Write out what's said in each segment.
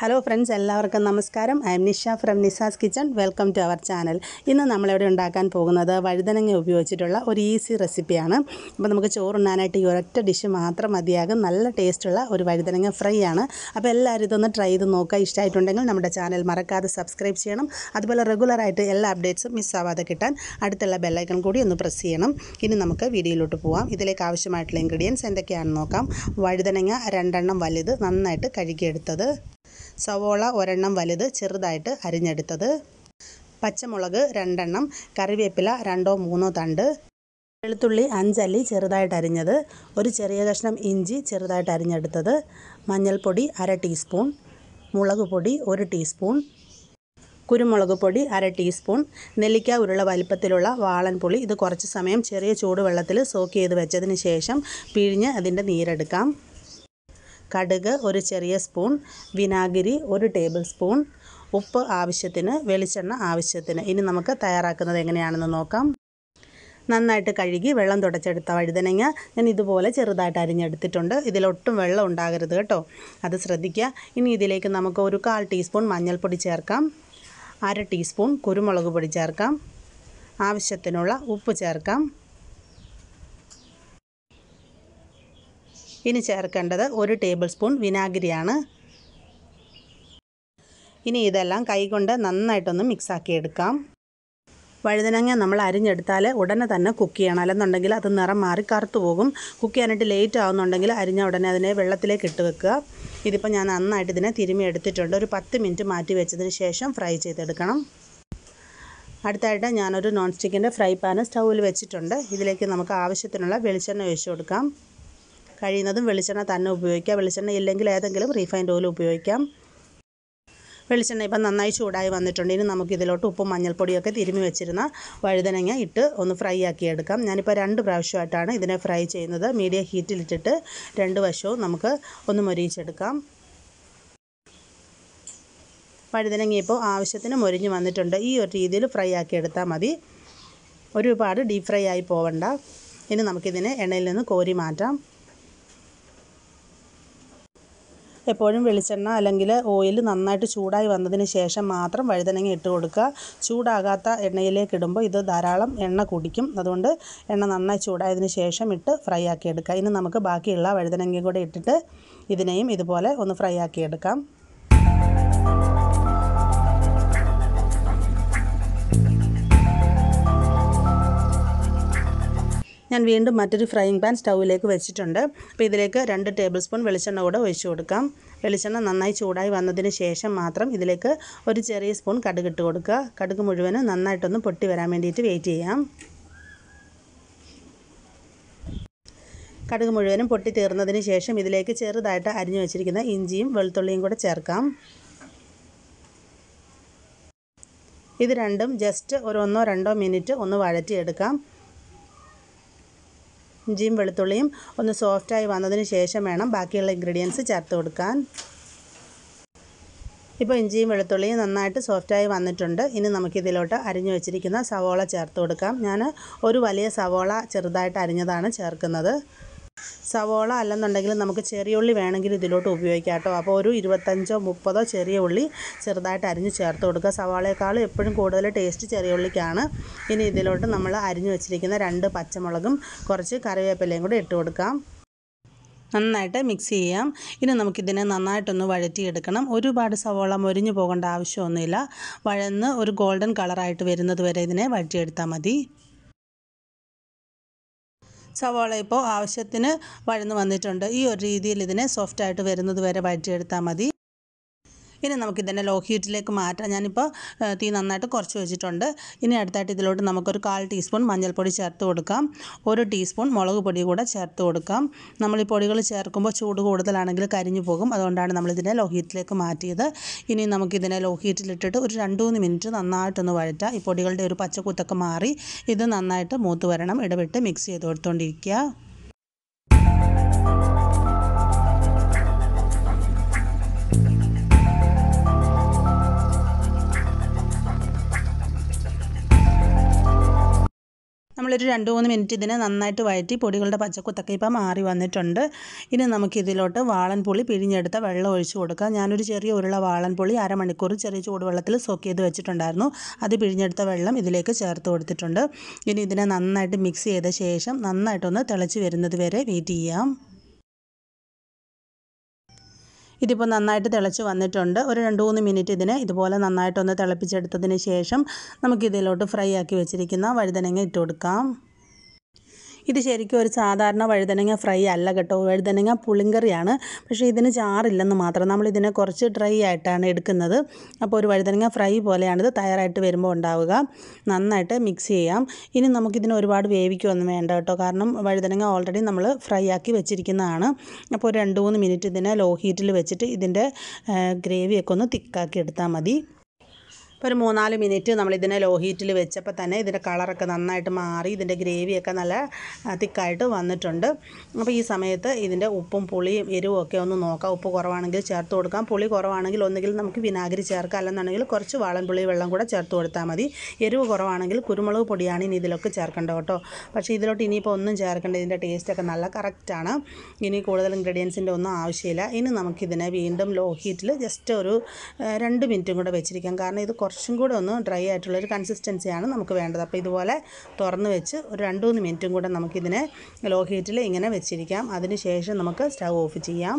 hello friends എല്ലാവർക്കും നമസ്കാരം I am Nisha from Nisa's kitchen welcome to our channel ഇന്ന് നമ്മളിവിടെ ഉണ്ടാക്കാൻ പോകുന്നത് വഴുതനങ്ങ ഉപയോഗിച്ചിട്ടുള്ള ഒരു ഈസി റെസിപ്പിയാണ് അപ്പോൾ നമുക്ക് ചോറുണ്ണാനായിട്ട് ഈ ഒരൊറ്റ ഡിഷ് മാത്രം മതിയാകും നല്ല ടേസ്റ്റുള്ള ഒരു വഴുതനങ്ങ ഫ്രൈ ആണ് അപ്പോൾ എല്ലാവരും ഇതൊന്ന് ട്രൈ ചെയ്ത് നോക്കുക ഇഷ്ടമായിട്ടുണ്ടെങ്കിൽ നമ്മുടെ ചാനൽ മറക്കാതെ സബ്സ്ക്രൈബ് ചെയ്യണം അതുപോലെ റെഗുലറായിട്ട് എല്ലാ അപ്ഡേറ്റ്സും മിസ്സാവാതെ കിട്ടാൻ അടുത്തുള്ള ബെല്ലൈക്കൺ കൂടി ഒന്ന് പ്രസ് ചെയ്യണം ഇനി നമുക്ക് വീഡിയോയിലോട്ട് പോവാം ഇതിലേക്ക് ആവശ്യമായിട്ടുള്ള ഇൻഗ്രീഡിയൻസ് എന്തൊക്കെയാണെന്ന് നോക്കാം വഴുതനങ്ങ രണ്ടെണ്ണം വലുത് നന്നായിട്ട് കഴുകിയെടുത്തത് സവോള ഒരെണ്ണം വലുത് ചെറുതായിട്ട് അരിഞ്ഞെടുത്തത് പച്ചമുളക് രണ്ടെണ്ണം കറിവേപ്പില രണ്ടോ മൂന്നോ തണ്ട് വെളുത്തുള്ളി അഞ്ചല്ലി ചെറുതായിട്ട് അരിഞ്ഞത് ഒരു ചെറിയ കഷ്ണം ഇഞ്ചി ചെറുതായിട്ട് അരിഞ്ഞെടുത്തത് മഞ്ഞൾപ്പൊടി അര ടീസ്പൂൺ മുളക് പൊടി ഒരു ടീസ്പൂൺ കുരുമുളക് പൊടി അര ടീസ്പൂൺ നെല്ലിക്ക ഉരുള വലിപ്പത്തിലുള്ള വാളൻ പുളി ഇത് കുറച്ച് സമയം ചെറിയ ചൂടുവെള്ളത്തിൽ സോക്ക് ചെയ്ത് വെച്ചതിന് ശേഷം പിഴിഞ്ഞ് അതിൻ്റെ നീരെടുക്കാം കടുക് ഒരു ചെറിയ സ്പൂൺ വിനാഗിരി ഒരു ടേബിൾ സ്പൂൺ ഉപ്പ് ആവശ്യത്തിന് വെളിച്ചെണ്ണ ആവശ്യത്തിന് ഇനി നമുക്ക് തയ്യാറാക്കുന്നത് എങ്ങനെയാണെന്ന് നോക്കാം നന്നായിട്ട് കഴുകി വെള്ളം തുടച്ചെടുത്ത വഴുതനങ്ങ ഞാൻ ഇതുപോലെ ചെറുതായിട്ട് അരിഞ്ഞെടുത്തിട്ടുണ്ട് ഇതിലൊട്ടും വെള്ളം ഉണ്ടാകരുത് കേട്ടോ അത് ശ്രദ്ധിക്കുക ഇനി ഇതിലേക്ക് നമുക്ക് ഒരു കാൽ ടീസ്പൂൺ മഞ്ഞൾപ്പൊടി ചേർക്കാം അര ടീസ്പൂൺ കുരുമുളക് പൊടി ചേർക്കാം ആവശ്യത്തിനുള്ള ഉപ്പ് ചേർക്കാം ഇനി ചേർക്കേണ്ടത് ഒരു ടേബിൾ സ്പൂൺ വിനാഗിരിയാണ് ഇനി ഇതെല്ലാം കൈകൊണ്ട് നന്നായിട്ടൊന്ന് മിക്സാക്കി എടുക്കാം വഴുതനങ്ങ നമ്മൾ അരിഞ്ഞെടുത്താൽ ഉടനെ തന്നെ കുക്ക് ചെയ്യണം അല്ലെന്നുണ്ടെങ്കിൽ അത് നിറം മാറി കറുത്തു പോകും കുക്ക് ചെയ്യാനായിട്ട് ലേറ്റ് ആവുന്നുണ്ടെങ്കിൽ അരിഞ്ഞ ഉടനെ അതിനെ വെള്ളത്തിലേക്ക് ഇട്ട് വെക്കുക ഇതിപ്പോൾ ഞാൻ നന്നായിട്ട് ഇതിനെ തിരുമ്മി എടുത്തിട്ടുണ്ട് ഒരു പത്ത് മിനിറ്റ് മാറ്റി വെച്ചതിന് ശേഷം ഫ്രൈ ചെയ്തെടുക്കണം അടുത്തായിട്ട് ഞാനൊരു നോൺ സ്റ്റിക്കിൻ്റെ ഫ്രൈ പാൻ സ്റ്റൗവിൽ വെച്ചിട്ടുണ്ട് ഇതിലേക്ക് നമുക്ക് ആവശ്യത്തിനുള്ള വെളിച്ചെണ്ണ ഒഴിച്ചു കൊടുക്കാം കഴിയുന്നതും വെളിച്ചെണ്ണ തന്നെ ഉപയോഗിക്കുക വെളിച്ചെണ്ണ ഇല്ലെങ്കിൽ ഏതെങ്കിലും റീഫൈൻഡ് ഓയിൽ ഉപയോഗിക്കാം വെളിച്ചെണ്ണ ഇപ്പം നന്നായി ചൂടായി വന്നിട്ടുണ്ട് ഇനി നമുക്ക് ഇതിലോട്ട് ഉപ്പും മഞ്ഞൾപ്പൊടിയൊക്കെ തിരുമ്മി വെച്ചിരുന്ന വഴുതനങ്ങ ഇട്ട് ഒന്ന് ഫ്രൈ ആക്കി എടുക്കാം ഞാനിപ്പോൾ രണ്ട് പ്രാവശ്യമായിട്ടാണ് ഇതിനെ ഫ്രൈ ചെയ്യുന്നത് മീഡിയം ഹീറ്റിലിട്ടിട്ട് രണ്ട് വശവും നമുക്ക് ഒന്ന് മൊരിയിച്ചെടുക്കാം വഴുതനങ്ങ ഇപ്പോൾ ആവശ്യത്തിന് മൊരിഞ്ഞ് വന്നിട്ടുണ്ട് ഈ ഒരു രീതിയിൽ ഫ്രൈ ആക്കി എടുത്താൽ മതി ഒരുപാട് ഡീപ് ഫ്രൈ ആയി പോവണ്ട ഇനി നമുക്കിതിനെ എണ്ണയിൽ നിന്ന് കോരി മാറ്റാം എപ്പോഴും വെളിച്ചെണ്ണ അല്ലെങ്കിൽ ഓയിൽ നന്നായിട്ട് ചൂടായി വന്നതിന് ശേഷം മാത്രം വഴുതനങ്ങ ഇട്ട് കൊടുക്കുക ചൂടാകാത്ത എണ്ണയിലേക്ക് ഇടുമ്പോൾ ഇത് ധാരാളം എണ്ണ കുടിക്കും അതുകൊണ്ട് എണ്ണ നന്നായി ചൂടായതിന് ശേഷം ഇട്ട് ഫ്രൈ ആക്കി എടുക്കുക ഇനി നമുക്ക് ബാക്കിയുള്ള വഴുതനങ്ങയും കൂടെ ഇട്ടിട്ട് ഇതിനെയും ഇതുപോലെ ഒന്ന് ഫ്രൈ ആക്കി എടുക്കാം ഞാൻ വീണ്ടും മറ്റൊരു ഫ്രൈയിങ് പാൻ സ്റ്റൗവിലേക്ക് വെച്ചിട്ടുണ്ട് അപ്പോൾ ഇതിലേക്ക് രണ്ട് ടേബിൾ സ്പൂൺ വെളിച്ചെണ്ണ കൂടെ ഒഴിച്ചു കൊടുക്കാം വെളിച്ചെണ്ണ നന്നായി ചൂടായി വന്നതിന് ശേഷം മാത്രം ഇതിലേക്ക് ഒരു ചെറിയ സ്പൂൺ കടുക് ഇട്ട് കൊടുക്കുക കടുക് മുഴുവനും നന്നായിട്ടൊന്ന് പൊട്ടി വരാൻ വേണ്ടിയിട്ട് വെയിറ്റ് ചെയ്യാം കടുക് മുഴുവനും പൊട്ടി തീർന്നതിന് ശേഷം ഇതിലേക്ക് ചെറുതായിട്ട് അരിഞ്ഞു വെച്ചിരിക്കുന്ന ഇഞ്ചിയും വെളുത്തുള്ളിയും കൂടെ ചേർക്കാം ഇത് രണ്ടും ജസ്റ്റ് ഒരു ഒന്നോ രണ്ടോ മിനിറ്റ് ഒന്ന് വഴറ്റിയെടുക്കാം ഇഞ്ചിയും വെളുത്തുള്ളിയും ഒന്ന് സോഫ്റ്റായി വന്നതിന് ശേഷം വേണം ബാക്കിയുള്ള ഇൻഗ്രീഡിയൻസ് ചേർത്ത് കൊടുക്കാൻ ഇപ്പോൾ ഇഞ്ചിയും വെളുത്തുള്ളിയും നന്നായിട്ട് സോഫ്റ്റായി വന്നിട്ടുണ്ട് ഇനി നമുക്കിതിലോട്ട് അരിഞ്ഞു വെച്ചിരിക്കുന്ന സവോള ചേർത്ത് കൊടുക്കാം ഞാൻ ഒരു വലിയ സവോള ചെറുതായിട്ട് അരിഞ്ഞതാണ് ചേർക്കുന്നത് സവോള അല്ലെന്നുണ്ടെങ്കിൽ നമുക്ക് ചെറിയ ഉള്ളി വേണമെങ്കിൽ ഇതിലോട്ട് ഉപയോഗിക്കാം കേട്ടോ അപ്പോൾ ഒരു ഇരുപത്തഞ്ചോ മുപ്പതോ ചെറിയ ഉള്ളി ചെറുതായിട്ട് അരിഞ്ഞ് ചേർത്ത് കൊടുക്കുക സവാളയേക്കാളും എപ്പോഴും കൂടുതൽ ടേസ്റ്റ് ചെറിയ ഉള്ളിക്കാണ് ഇനി ഇതിലോട്ട് നമ്മൾ അരിഞ്ഞു വെച്ചിരിക്കുന്ന രണ്ട് പച്ചമുളകും കുറച്ച് കറിവേപ്പിലയും കൂടി ഇട്ട് കൊടുക്കാം നന്നായിട്ട് മിക്സ് ചെയ്യാം ഇനി നമുക്കിതിനെ നന്നായിട്ടൊന്ന് വഴറ്റിയെടുക്കണം ഒരുപാട് സവോള മൊരിഞ്ഞു പോകേണ്ട ആവശ്യമൊന്നുമില്ല വഴന്ന് ഒരു ഗോൾഡൻ കളറായിട്ട് വരുന്നത് വരെ ഇതിനെ വഴറ്റിയെടുത്താൽ മതി സവാള ഇപ്പോൾ ആവശ്യത്തിന് വഴന്ന് വന്നിട്ടുണ്ട് ഈ ഒരു രീതിയിൽ ഇതിനെ സോഫ്റ്റായിട്ട് വരുന്നത് വരെ വഴറ്റിയെടുത്താൽ മതി ഇനി നമുക്കിതിനെ ലോ ഹീറ്റിലേക്ക് മാറ്റാം ഞാനിപ്പോൾ തീ നന്നായിട്ട് കുറച്ച് വെച്ചിട്ടുണ്ട് ഇനി അടുത്തായിട്ട് ഇതിലോട്ട് നമുക്കൊരു കാൽ ടീസ്പൂൺ മഞ്ഞൾപ്പൊടി ചേർത്ത് കൊടുക്കാം ഒരു ടീസ്പൂൺ മുളക് പൊടി കൂടെ ചേർത്ത് കൊടുക്കാം നമ്മൾ ഈ പൊടികൾ ചേർക്കുമ്പോൾ ചൂട് കൂടുതലാണെങ്കിൽ കരിഞ്ഞു പോകും അതുകൊണ്ടാണ് നമ്മളിതിനെ ലോ ഹീറ്റിലേക്ക് മാറ്റിയത് ഇനി നമുക്കിതിനെ ലോ ഹീറ്റിലിട്ടിട്ട് ഒരു രണ്ട് മൂന്ന് മിനിറ്റ് നന്നായിട്ടൊന്ന് വഴറ്റാം ഈ പൊടികളുടെ ഒരു പച്ചക്കുത്തൊക്കെ മാറി ഇത് നന്നായിട്ട് മൂത്ത് വരണം ഇടവിട്ട് മിക്സ് ചെയ്ത് കൊടുത്തുകൊണ്ടിരിക്കുക നമ്മൾ ഒരു രണ്ട് മൂന്ന് മിനിറ്റ് ഇതിനെ നന്നായിട്ട് വഴറ്റി പൊടികളുടെ പച്ചക്കുത്തൊക്കെ ഇപ്പം മാറി വന്നിട്ടുണ്ട് ഇനി നമുക്ക് ഇതിലോട്ട് വാളൻപുളി പിഴിഞ്ഞെടുത്ത വെള്ളം ഒഴിച്ച് കൊടുക്കാം ഞാനൊരു ചെറിയ ഉരുള വാളൻപുളി അരമണിക്കൂർ ചെറിയ ചൂടുവെള്ളത്തിൽ സോക്ക് ചെയ്ത് വെച്ചിട്ടുണ്ടായിരുന്നു അത് പിഴിഞ്ഞെടുത്ത വെള്ളം ഇതിലേക്ക് ചേർത്ത് കൊടുത്തിട്ടുണ്ട് ഇനി ഇതിനെ നന്നായിട്ട് മിക്സ് ചെയ്ത ശേഷം നന്നായിട്ടൊന്ന് തിളച്ച് വരുന്നത് വരെ വെയിറ്റ് ചെയ്യാം ഇതിപ്പോൾ നന്നായിട്ട് തിളച്ച് വന്നിട്ടുണ്ട് ഒരു രണ്ട് മൂന്ന് മിനിറ്റ് ഇതിനെ ഇതുപോലെ നന്നായിട്ടൊന്ന് തിളപ്പിച്ചെടുത്തതിന് ശേഷം നമുക്കിതിലോട്ട് ഫ്രൈ ആക്കി വെച്ചിരിക്കുന്ന വഴുതനങ്ങ ഇട്ട് കൊടുക്കാം ഇത് ശരിക്കും ഒരു സാധാരണ വഴുതനങ്ങ ഫ്രൈ അല്ല കേട്ടോ വഴുതനങ്ങ പുളിങ്കറിയാണ് പക്ഷേ ഇതിന് ചാറില്ലെന്ന് മാത്രം നമ്മളിതിനെ കുറച്ച് ഡ്രൈ ആയിട്ടാണ് എടുക്കുന്നത് അപ്പോൾ ഒരു വഴുതനങ്ങ ഫ്രൈ പോലെയാണിത് തയ്യാറായിട്ട് വരുമ്പോൾ ഉണ്ടാവുക നന്നായിട്ട് മിക്സ് ചെയ്യാം ഇനി നമുക്കിതിന് ഒരുപാട് വേവിക്കുകയൊന്നും വേണ്ട കേട്ടോ കാരണം വഴുതനങ്ങ ഓൾറെഡി നമ്മൾ ഫ്രൈ ആക്കി വെച്ചിരിക്കുന്നതാണ് അപ്പോൾ ഒരു രണ്ട് മൂന്ന് മിനിറ്റ് ഇതിനെ ലോ ഹീറ്റിൽ വെച്ചിട്ട് ഇതിൻ്റെ ഗ്രേവിയൊക്കെ ഒന്ന് തിക്കാക്കി എടുത്താൽ മതി ഇപ്പോൾ ഒരു മൂന്നാല് മിനിറ്റ് നമ്മൾ ഇതിനെ ലോ ഹീറ്റിൽ വെച്ചപ്പോൾ തന്നെ ഇതിൻ്റെ കളറൊക്കെ നന്നായിട്ട് മാറി ഇതിൻ്റെ ഗ്രേവിയൊക്കെ നല്ല തിക്കായിട്ട് വന്നിട്ടുണ്ട് അപ്പോൾ ഈ സമയത്ത് ഇതിൻ്റെ ഉപ്പും പുളിയും എരിവും ഒക്കെ ഒന്ന് നോക്കാം ഉപ്പ് കുറവാണെങ്കിൽ ചേർത്ത് കൊടുക്കാം പുളി കുറവാണെങ്കിൽ ഒന്നുകിൽ നമുക്ക് വിനാഗിരി ചേർക്കാം അല്ലെന്നുണ്ടെങ്കിൽ കുറച്ച് വാളൻപുളി വെള്ളം കൂടെ ചേർത്ത് കൊടുത്താൽ മതി എരിവ് കുറവാണെങ്കിൽ കുരുമുളക് പൊടിയാണ് ഇനി ഇതിലൊക്കെ ചേർക്കേണ്ടത് കേട്ടോ പക്ഷേ ഇതിലോട്ട് ഇനിയിപ്പോൾ ഒന്നും ചേർക്കേണ്ട ഇതിൻ്റെ ടേസ്റ്റൊക്കെ നല്ല കറക്റ്റാണ് ഇനി കൂടുതൽ ഇൻഗ്രീഡിയൻസിൻ്റെ ഒന്നും ആവശ്യമില്ല ഇനി നമുക്കിതിനെ വീണ്ടും ലോ ഹീറ്റിൽ ജസ്റ്റ് ഒരു രണ്ട് മിനിറ്റും കൂടെ വെച്ചിരിക്കാം കാരണം ഇത് കുറച്ചും കൂടെ ഒന്ന് ഡ്രൈ ആയിട്ടുള്ളൊരു കൺസിസ്റ്റൻസിയാണ് നമുക്ക് വേണ്ടത് അപ്പോൾ ഇതുപോലെ തുറന്ന് വെച്ച് ഒരു രണ്ട് മൂന്ന് മിനിറ്റും കൂടെ നമുക്കിതിനെ ലോ ഹീറ്റിൽ ഇങ്ങനെ വെച്ചിരിക്കാം അതിന് ശേഷം നമുക്ക് സ്റ്റൗ ഓഫ് ചെയ്യാം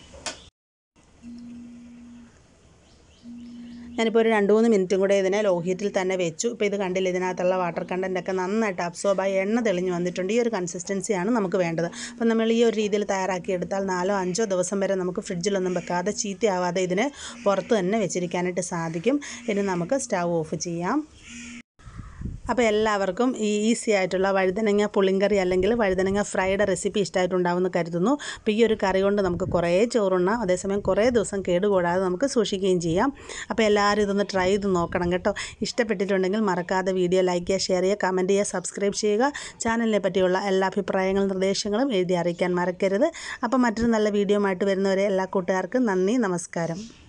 ഞാനിപ്പോൾ ഒരു രണ്ട് മൂന്ന് മിനിറ്റും കൂടെ ഇതിനെ ലോ ഹീറ്റിൽ തന്നെ വെച്ചു ഇപ്പോൾ ഇത് കണ്ടില്ല ഇതിനകത്തുള്ള വാട്ടർ കണ്ടൻ്റ് ഒക്കെ നന്നായിട്ട് അബ്സോർബായി എണ്ണ തെളിഞ്ഞ് വന്നിട്ടുണ്ട് ഈ ഒരു കൺസിസ്റ്റൻസിയാണ് നമുക്ക് വേണ്ടത് അപ്പോൾ നമ്മൾ ഈ ഒരു രീതിയിൽ തയ്യാറാക്കി എടുത്താൽ നാലോ അഞ്ചോ ദിവസം വരെ നമുക്ക് ഫ്രിഡ്ജിലൊന്നും വെക്കാതെ ചീത്തയാവാതെ ഇതിനെ പുറത്ത് തന്നെ വെച്ചിരിക്കാനായിട്ട് സാധിക്കും ഇനി നമുക്ക് സ്റ്റൗ ഓഫ് ചെയ്യാം അപ്പോൾ എല്ലാവർക്കും ഈ ഈസി ആയിട്ടുള്ള വഴുതനങ്ങ പുളിങ്കറി അല്ലെങ്കിൽ വഴുതനങ്ങ ഫ്രൈഡ് റെസിപ്പി ഇഷ്ടമായിട്ടുണ്ടാവുമെന്ന് കരുതുന്നു അപ്പോൾ ഈ ഒരു കറി കൊണ്ട് നമുക്ക് കുറേ ചോറുണ്ണാം അതേസമയം കുറേ ദിവസം കേടുകൂടാതെ നമുക്ക് സൂക്ഷിക്കുകയും ചെയ്യാം അപ്പോൾ എല്ലാവരും ഇതൊന്ന് ട്രൈ ചെയ്ത് നോക്കണം കേട്ടോ ഇഷ്ടപ്പെട്ടിട്ടുണ്ടെങ്കിൽ മറക്കാതെ വീഡിയോ ലൈക്ക് ചെയ്യുക ഷെയർ ചെയ്യുക കമൻറ്റ് ചെയ്യുക സബ്സ്ക്രൈബ് ചെയ്യുക ചാനലിനെ പറ്റിയുള്ള എല്ലാ അഭിപ്രായങ്ങളും നിർദ്ദേശങ്ങളും എഴുതി അറിയിക്കാൻ മറക്കരുത് അപ്പോൾ മറ്റൊരു നല്ല വീഡിയോ ആയിട്ട് വരുന്നവരെ എല്ലാ കൂട്ടുകാർക്കും നന്ദി നമസ്കാരം